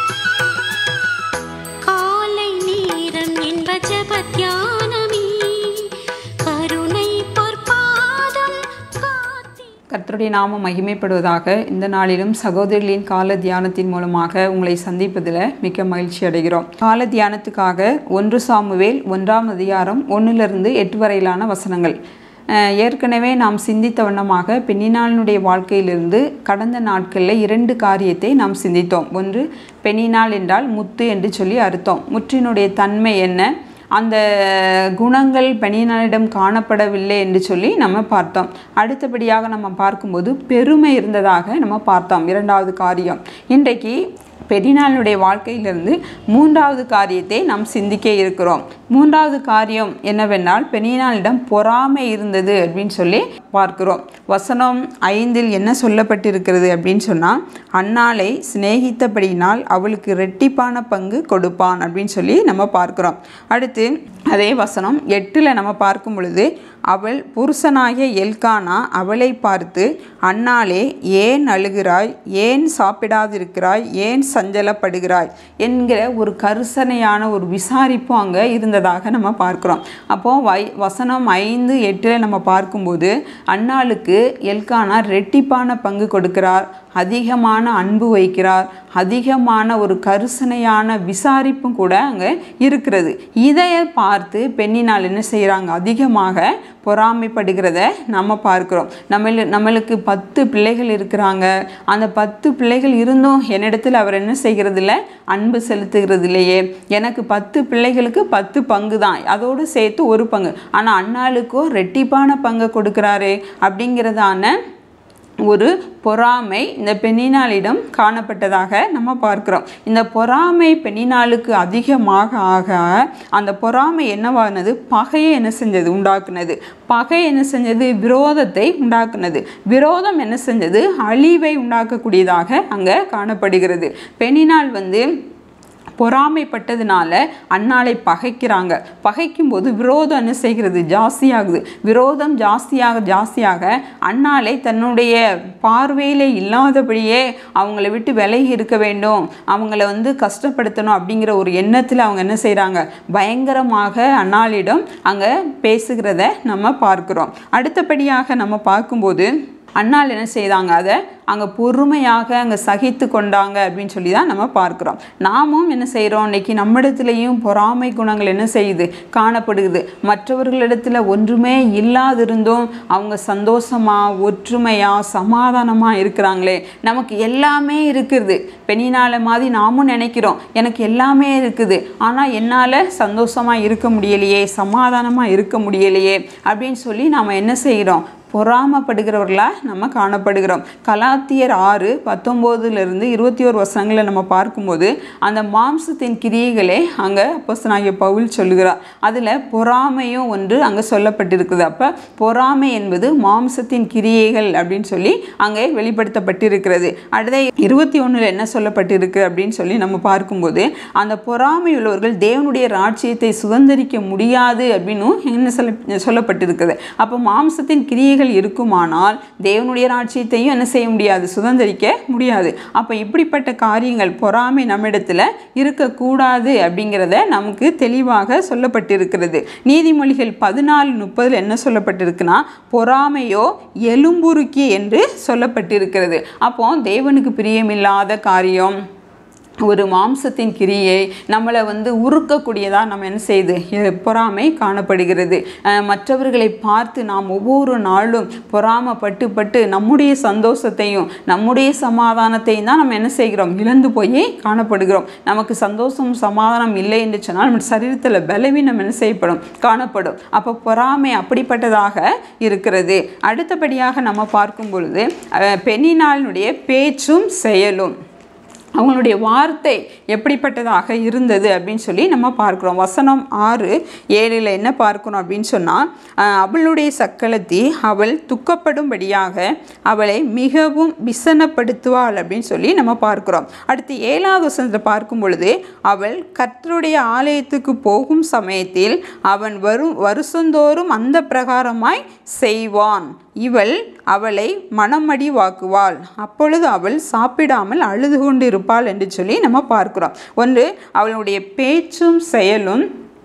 காலை நேரம் என்ப ஜபத்தியானமே கருணை பொற்பாதம் காத்தி கர்த்தருடைய நாமம் மகிமைப்படுவதாக இந்த நாளிலும் சகோதரிகளின் கால தியானத்தின் மூலமாக உங்களை சந்திப்பதில் மிக்க மகிழ்ச்சி அடைகிறோம் கால தியானத்துக்காக ஒன்று சாமுவேல் ஒன்றாம் அதிகாரம் ஒன்றிலிருந்து எட்டு வரையிலான வசனங்கள் அஹ், ஏற்கனவே நாம் சிந்தித்த வண்ணமாக பெண்ணினாளினுடைய வாழ்க்கையிலிருந்து கடந்த நாட்களில் இரண்டு காரியத்தை நாம் சிந்தித்தோம் ஒன்று பெண்ணினாள் என்றால் முத்து என்று சொல்லி அர்த்தம் முற்றினுடைய தன்மை என்ன அந்த குணங்கள் பெண்ணினாளிடம் காணப்படவில்லை என்று சொல்லி நம்ம பார்த்தோம் அடுத்தபடியாக நம்ம பார்க்கும்போது பெருமை இருந்ததாக நம்ம பார்த்தோம் இரண்டாவது காரியம் இன்றைக்கு பெரினாளுடைய வாழ்க்கையிலிருந்து மூன்றாவது காரியத்தை நாம் சிந்திக்க இருக்கிறோம் மூன்றாவது காரியம் என்னவென்றால் பெரினாளிடம் பொறாமை இருந்தது அப்படின்னு சொல்லி பார்க்கிறோம் வசனம் ஐந்தில் என்ன சொல்லப்பட்டிருக்கிறது அப்படின்னு சொன்னால் அன்னாளை சிநேகித்தபடியினால் அவளுக்கு ரெட்டிப்பான பங்கு கொடுப்பான் அப்படின்னு சொல்லி நம்ம பார்க்கிறோம் அடுத்து அதே வசனம் எட்டில் நம்ம பார்க்கும் பொழுது அவள் புருஷனாகிய எல்கானா அவளை பார்த்து அன்னாளே ஏன் அழுகிறாய் ஏன் சாப்பிடாதிருக்கிறாய் ஏன் சஞ்சலப்படுகிறாய் என்கிற ஒரு கருசனையான ஒரு விசாரிப்பும் அங்கே இருந்ததாக நம்ம பார்க்குறோம் அப்போ வை வசனம் ஐந்து எட்டில் நம்ம பார்க்கும்போது அன்னாளுக்கு எல்கானா ரெட்டிப்பான பங்கு கொடுக்கிறார் அதிகமான அன்பு வைக்கிறார் அதிகமான ஒரு கருசனையான விசாரிப்பும் கூட அங்கே இருக்கிறது இதை பார்த்து பெண்ணினால் என்ன செய்கிறாங்க அதிகமாக பொறாமைப்படுகிறத நம்ம பார்க்கிறோம் நம்ம நம்மளுக்கு பத்து பிள்ளைகள் இருக்கிறாங்க அந்த பத்து பிள்ளைகள் இருந்தும் என்னிடத்தில் அவர் என்ன செய்கிறது இல்லை அன்பு செலுத்துகிறது இல்லையே எனக்கு பத்து பிள்ளைகளுக்கு பத்து பங்கு தான் அதோடு சேர்த்து ஒரு பங்கு ஆனால் அண்ணாளுக்கோ ரெட்டிப்பான பங்கை கொடுக்குறாரு அப்படிங்கிறதான ஒரு பொறாமை இந்த பெண்ணினாளிடம் காணப்பட்டதாக நம்ம பார்க்கிறோம் இந்த பொறாமை பெண்ணினாளுக்கு அதிகமாக ஆக அந்த பொறாமை என்னவானது பகையை என்ன செஞ்சது உண்டாக்குனது பகை என்ன செஞ்சது விரோதத்தை உண்டாக்குனது விரோதம் என்ன செஞ்சது அழிவை உண்டாக்கக்கூடியதாக அங்கே காணப்படுகிறது பெண்ணினால் வந்து பொறாமைப்பட்டதுனால அன்னாளை பகைக்கிறாங்க பகைக்கும் போது விரோதம் என்ன செய்கிறது ஜாஸ்தியாகுது விரோதம் ஜாஸ்தியாக ஜாஸ்தியாக அன்னாளை தன்னுடைய பார்வையில் இல்லாதபடியே அவங்கள விட்டு விலகி இருக்க வேண்டும் அவங்கள வந்து கஷ்டப்படுத்தணும் அப்படிங்கிற ஒரு எண்ணத்தில் அவங்க என்ன செய்கிறாங்க பயங்கரமாக அன்னாளிடம் அங்கே பேசுகிறத நம்ம பார்க்குறோம் அடுத்தபடியாக நம்ம பார்க்கும்போது அண்ணாள் என்ன செய்தாங்க அதை அங்கே பொறுமையாக அங்கே சகித்து கொண்டாங்க அப்படின்னு சொல்லி தான் நம்ம பார்க்குறோம் நாமும் என்ன செய்கிறோம் இன்னைக்கு நம்மிடத்துலையும் பொறாமை குணங்கள் என்ன செய்யுது காணப்படுகிறது மற்றவர்களிடத்தில் ஒன்றுமே இல்லாதிருந்தும் அவங்க சந்தோஷமாக ஒற்றுமையாக சமாதானமாக இருக்கிறாங்களே நமக்கு எல்லாமே இருக்குது பெண்ணினால மாதிரி நாமும் நினைக்கிறோம் எனக்கு எல்லாமே இருக்குது ஆனால் என்னால் சந்தோஷமாக இருக்க முடியலையே சமாதானமாக இருக்க முடியலையே அப்படின்னு சொல்லி நாம் என்ன செய்கிறோம் பொறாமப்படுகிறவர்களாக நம்ம காணப்படுகிறோம் கலாத்தியர் ஆறு பத்தொம்போதுலேருந்து இருபத்தி ஒரு வசனங்களை நம்ம பார்க்கும்போது அந்த மாம்சத்தின் கிரியைகளே அங்கே அப்போஸ்தலனாகிய பவுல் சொல்லுகிறார் அதில் பொறாமையும் ஒன்று அங்கே சொல்லப்பட்டிருக்குது அப்போ பொறாமை என்பது மாம்சத்தின் கிரியைகள் அப்படின்னு சொல்லி அங்கே வெளிப்படுத்தப்பட்டிருக்கிறது அடுத்த இருபத்தி ஒன்றில் என்ன சொல்லப்பட்டிருக்கு அப்படின்னு சொல்லி நம்ம பார்க்கும்போது அந்த பொறாமை உள்ளவர்கள் தேவனுடைய ராட்சியத்தை சுதந்திரிக்க முடியாது அப்படின்னு என்ன சொல்ல சொல்லப்பட்டிருக்குது அப்போ மாம்சத்தின் கிரியைகள் இருக்குமானால் தேவனுடைய ராட்சியத்தையும் என்ன செய்ய முடியாது சுதந்திரிக்க முடியாது அப்போ இப்படிப்பட்ட காரியங்கள் பொறாமை நம்மிடத்தில் இருக்கக்கூடாது அப்படிங்கிறத நமக்கு தெளிவாக சொல்லப்பட்டிருக்கிறது நீதிமொழிகள் பதினாலு முப்பதில் என்ன சொல்லப்பட்டிருக்குன்னா பொறாமையோ எலும்புருக்கி என்று சொல்லப்பட்டிருக்கிறது அப்போ தேவனுக்கு பிரியமில்லாத காரியம் ஒரு மாம்சத்தின் கிரியை நம்மளை வந்து உருக்கக்கூடியதாக நம்ம என்ன செய்யுது எ- பொறாமை காணப்படுகிறது அஹ் மற்றவர்களை பார்த்து நாம் ஒவ்வொரு நாளும் பொறாமப்பட்டு பட்டு நம்முடைய சந்தோஷத்தையும் நம்முடைய சமாதானத்தையும் தான் நம்ம என்ன செய்கிறோம் இழந்து போய் காணப்படுகிறோம் நமக்கு சந்தோஷம் சமாதானம் இல்லை என்று சொன்னால் நம்ம சரீரத்தில் பலவீனம் என்ன செய்யப்படும் காணப்படும் அப்போ பொறாமை அப்படிப்பட்டதாக இருக்கிறது அடுத்தபடியாக நம்ம பார்க்கும் பொழுது அஹ், பெண்ணினாளினுடைய பேச்சும் செயலும் அவங்களுடைய வார்த்தை எப்படிப்பட்டதாக இருந்தது அப்படின்னு சொல்லி நம்ம பார்க்குறோம் வசனம் ஆறு ஏழில் என்ன பார்க்கணும் அப்படின்னு சொன்னால் அவளுடைய சக்களத்தி அவள் துக்கப்படும்படியாக அவளை மிகவும் விசனப்படுத்துவாள் அப்படின்னு சொல்லி நம்ம பார்க்குறோம் அடுத்து ஏழாவது வசனத்தை பார்க்கும் பொழுது அவள் கர்த்தருடைய ஆலயத்துக்கு போகும் சமயத்தில் அவன் வரும் வருஷந்தோறும் அந்த பிரகாரமாய் செய்வான் இவள் அவளை மனமடிவாக்குவாள் அப்பொழுது அவள் சாப்பிடாமல் அழுது கொண்டு இருப்பாள் என்று சொல்லி நம்ம பார்க்கிறோம் ஒன்று அவளுடைய பேச்சும் செயலும்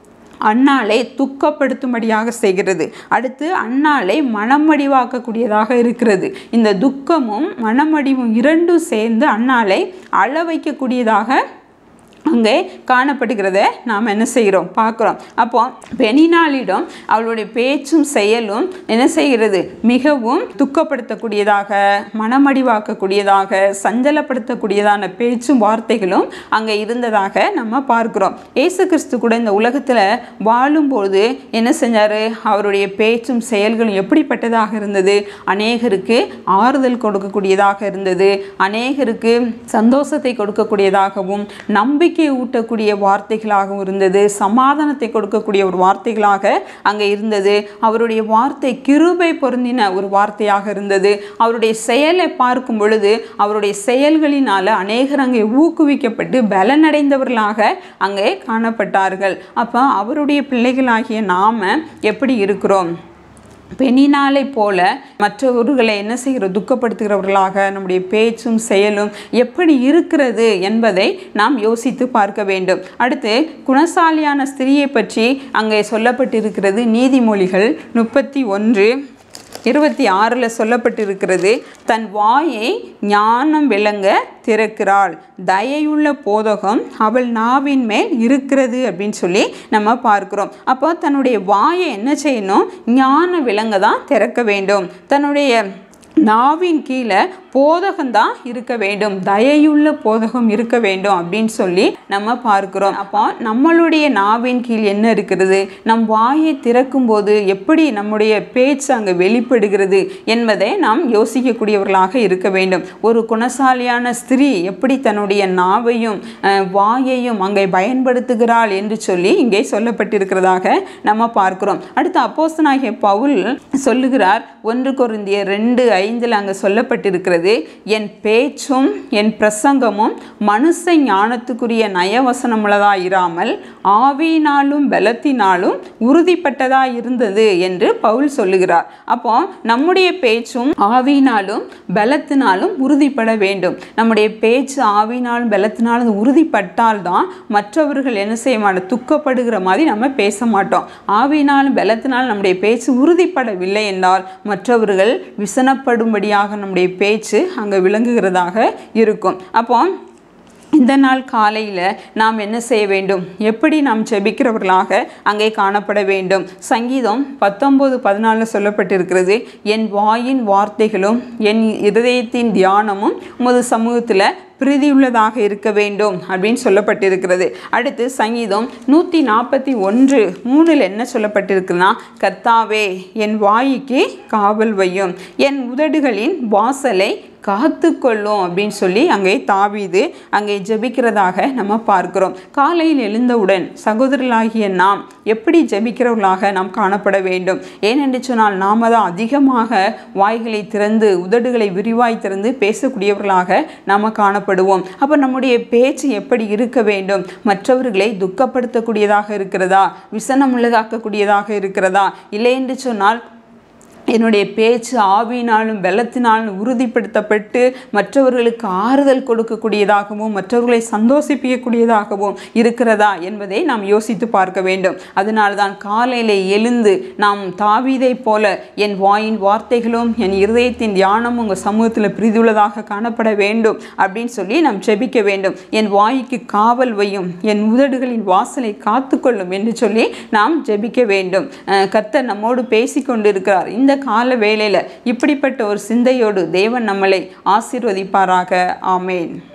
அன்னாளை துக்கப்படுத்தும்படியாக செய்கிறது அடுத்து அன்னாளை மனமடிவாக்கக்கூடியதாக இருக்கிறது இந்த துக்கமும் மனமடிவும் இரண்டும் சேர்ந்து அன்னாளை அழ வைக்கக்கூடியதாக அங்கே காணப்படுகிறத நாம் என்ன செய்கிறோம் பார்க்குறோம் அப்போ பெனினாளிடம் அவளுடைய பேச்சும் செயலும் என்ன செய்கிறது மிகவும் துக்கப்படுத்தக்கூடியதாக மனமடிவாக்கக்கூடியதாக சஞ்சலப்படுத்தக்கூடியதான பேச்சும் வார்த்தைகளும் அங்கே இருந்ததாக நம்ம பார்க்கிறோம் ஏசு கிறிஸ்து கூட இந்த உலகத்தில் வாழும்போது என்ன செஞ்சார் அவருடைய பேச்சும் செயல்களும் எப்படிப்பட்டதாக இருந்தது அநேகருக்கு ஆறுதல் கொடுக்கக்கூடியதாக இருந்தது அநேகருக்கு சந்தோஷத்தை கொடுக்கக்கூடியதாகவும் நம்பிக்கை ஊட்டக்கூடிய வார்த்தைகளாகவும் இருந்தது சமாதானத்தை கொடுக்கக்கூடிய ஒரு வார்த்தைகளாக அங்கே இருந்தது அவருடைய வார்த்தை கிருபை பொருந்தின ஒரு வார்த்தையாக இருந்தது அவருடைய செயலை பார்க்கும் பொழுது அவருடைய செயல்களினால அநேகர் அங்கே ஊக்குவிக்கப்பட்டு பலனடைந்தவர்களாக அங்கே காணப்பட்டார்கள் அப்போ அவருடைய பிள்ளைகளாகிய நாம எப்படி இருக்கிறோம் பெண்ணினாலை போல மற்றவர்களை என்ன செய்கிற துக்கப்படுத்துகிறவர்களாக நம்முடைய பேச்சும் செயலும் எப்படி இருக்கிறது என்பதை நாம் யோசித்து பார்க்க வேண்டும் அடுத்து குணசாலியான ஸ்திரியை பற்றி அங்கே சொல்லப்பட்டிருக்கிறது நீதிமொழிகள் முப்பத்தி ஒன்று இருபத்தி ஆறில் சொல்லப்பட்டிருக்கிறது தன் வாயை ஞானம் விளங்க திறக்கிறாள் தயையுள்ள போதகம் அவள் நாவின் மேல் இருக்கிறது அப்படின்னு சொல்லி நம்ம பார்க்கிறோம் அப்போ தன்னுடைய வாயை என்ன செய்யணும் ஞான விலங்க தான் திறக்க வேண்டும் தன்னுடைய நாவின் கீழே போதகம்தான் இருக்க வேண்டும் தயையுள்ள போதகம் இருக்க வேண்டும் அப்படின்னு சொல்லி நம்ம பார்க்கிறோம் அப்போ நம்மளுடைய நாவின் கீழ் என்ன இருக்கிறது நம் வாயை திறக்கும் போது எப்படி நம்முடைய பேச்சு அங்கே வெளிப்படுகிறது என்பதை நாம் யோசிக்கக்கூடியவர்களாக இருக்க வேண்டும் ஒரு குணசாலியான ஸ்திரீ எப்படி தன்னுடைய நாவையும் அஹ், வாயையும் அங்கே பயன்படுத்துகிறாள் என்று சொல்லி இங்கே சொல்லப்பட்டிருக்கிறதாக நம்ம பார்க்கிறோம் அடுத்து அப்போஸ்தனாகிய பவுல் சொல்லுகிறார் ஒன்று கொரிந்திய ரெண்டு ஐந்தில் அங்கே சொல்லப்பட்டிருக்கிறது என் பேச்சும் என் பிரசங்கமும் மனுஷ ஞானத்துக்குரிய நயவசனமுள்ளதாக இராமல் ஆவியினாலும் பலத்தினாலும் உறுதிப்பட்டதாக இருந்தது என்று பவுல் சொல்லுகிறார் அப்போ நம்முடைய பேச்சும் ஆவியினாலும் பலத்தினாலும் உறுதிப்பட வேண்டும் நம்முடைய பேச்சு ஆவியினாலும் பலத்தினாலும் உறுதிப்பட்டால் தான் மற்றவர்கள் என்ன செய்ய மாட்டோம் துக்கப்படுகிற மாதிரி நம்ம பேச மாட்டோம் ஆவியினாலும் பலத்தினாலும் நம்முடைய பேச்சு உறுதிப்படவில்லை என்றால் மற்றவர்கள் விசனப்படும்படியாக நம்முடைய பேச்சு அங்கே விளங்குகிறதாக இருக்கும் அப்போ இந்த நாள் காலையில் நாம் என்ன செய்ய வேண்டும் எப்படி நாம் ஜெபிக்கிறவர்களாக அங்கே காணப்பட வேண்டும் சங்கீதம் பத்தொம்போது பதினாலில் சொல்லப்பட்டிருக்கிறது என் வாயின் வார்த்தைகளும் என் இருதயத்தின் தியானமும் உமது சமூகத்தில் பிரீதியுள்ளதாக இருக்க வேண்டும் அப்படின்னு சொல்லப்பட்டிருக்கிறது அடுத்து சங்கீதம் நூற்றி நாற்பத்தி ஒன்று மூணில் என்ன சொல்லப்பட்டிருக்குன்னா கர்த்தாவே என் வாய்க்கு காவல் வையும் என் உதடுகளின் வாசலை காத்துக்கொள்ளும் அப்படின்னு சொல்லி அங்கே தாவீது அங்கே ஜெபிக்கிறதாக நம்ம பார்க்கிறோம் காலையில் எழுந்தவுடன் சகோதரர்களாகிய நாம் எப்படி ஜெபிக்கிறவர்களாக நாம் காணப்பட வேண்டும் ஏனென்று சொன்னால் நாம தான் அதிகமாக வாய்களை திறந்து உதடுகளை விரிவாய் திறந்து பேசக்கூடியவர்களாக நாம் காணப்படுவோம் அப்போ நம்முடைய பேச்சு எப்படி இருக்க வேண்டும் மற்றவர்களை துக்கப்படுத்தக்கூடியதாக இருக்கிறதா விசனமுள்ளதாக்கக்கூடியதாக இருக்கிறதா இல்லை என்று சொன்னால் என்னுடைய பேச்சு ஆவியினாலும் பலத்தினாலும் உறுதிப்படுத்தப்பட்டு மற்றவர்களுக்கு ஆறுதல் கொடுக்கக்கூடியதாகவும் மற்றவர்களை சந்தோஷிப்பிக்கக்கூடியதாகவும் இருக்கிறதா என்பதை நாம் யோசித்து பார்க்க வேண்டும் அதனால்தான் காலையில் எழுந்து நாம் தாவீதை போல என் வாயின் வார்த்தைகளும் என் இருதயத்தின் தியானமும் உங்கள் சமூகத்தில் பிரிதுள்ளதாக காணப்பட வேண்டும் அப்படின்னு சொல்லி நாம் ஜெபிக்க வேண்டும் என் வாய்க்கு காவல் வையும் என் உதடுகளின் வாசலை காத்துக்கொள்ளும் என்று சொல்லி நாம் ஜெபிக்க வேண்டும் அஹ் கர்த்தர் நம்மோடு பேசி கொண்டிருக்கிறார் இந்த கால வேளையில் இப்படிப்பட்ட ஒரு சிந்தையோடு தேவன் நம்மளை ஆசீர்வதிப்பாராக ஆமேன்